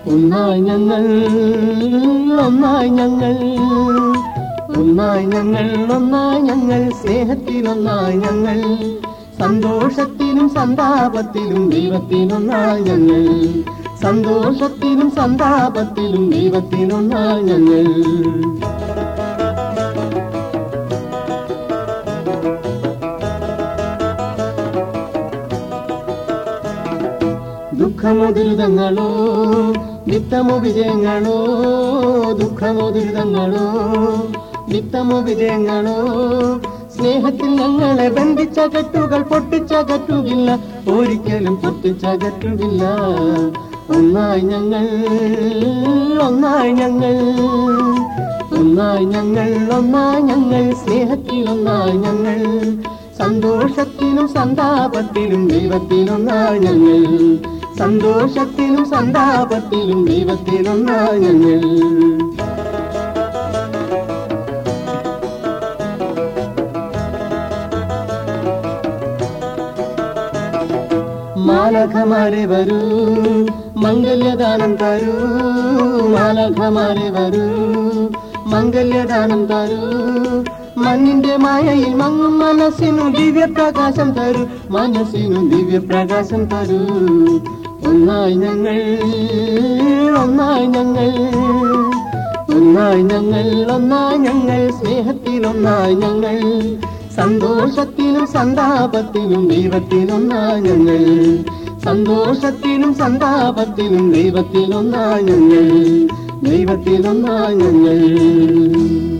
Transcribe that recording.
ഒന്നായി ഞങ്ങൾ ഒന്നായി ഞങ്ങൾ ഒന്നായി ഞങ്ങൾ ഒന്നായി ഞങ്ങൾ സ്നേഹത്തിലൊന്നായി ഞങ്ങൾ സന്തോഷത്തിലും സന്താപത്തിലും ദൈവത്തിലൊന്നായി ഞങ്ങൾ സന്തോഷത്തിലും സന്താപത്തിലും ദൈവത്തിലൊന്നായി ഞങ്ങൾ ദുഃഖമോ ദുരിതങ്ങളോ നിത്തമോ വിജയങ്ങളോ ദുഃഖമോ ദുരിതങ്ങളോ നിത്തമോ വിജയങ്ങളോ സ്നേഹത്തിൽ ഞങ്ങളെ ബന്ധിച്ച കെട്ടുകൾ പൊട്ടിച്ചകറ്റുകില്ല ഒരിക്കലും പൊട്ടിച്ചകറ്റുകില്ല ഒന്നായി ഞങ്ങൾ ഒന്നായി ഞങ്ങൾ ഒന്നായി ഞങ്ങൾ ഒന്നായി ഞങ്ങൾ സ്നേഹത്തിൽ ഒന്നായി ഞങ്ങൾ സന്തോഷത്തിലും സന്താപത്തിലും ദൈവത്തിലൊന്നായി ഞങ്ങൾ സന്തോഷത്തിലും സന്താപത്തിലും ദൈവത്തിലൊന്നായി ഞങ്ങൾ മാലഖമാരെ വരൂ മംഗല്യദാനം തരൂ മാലഖമാരെ വരൂ മംഗല്യദാനം തരൂ മണ്ണിന്റെ മായയിൽ മങ്ങും മനസ്സിനു ദിവ്യപ്രകാശം തരൂ മനസ്സിനു ദിവ്യപ്രകാശം തരൂ ഒന്നായി ഞങ്ങൾ ഒന്നായി ഞങ്ങൾ ഒന്നായി ഞങ്ങൾ ഒന്നായി ഞങ്ങൾ സ്നേഹത്തിൽ ഒന്നായി ഞങ്ങൾ സന്തോഷത്തിലും സന്താപത്തിലും ദൈവത്തിലൊന്നായി ഞങ്ങൾ സന്തോഷത്തിലും സന്താപത്തിലും ദൈവത്തിലൊന്നായി ഞങ്ങൾ ദൈവത്തിലൊന്നായി ഞങ്ങൾ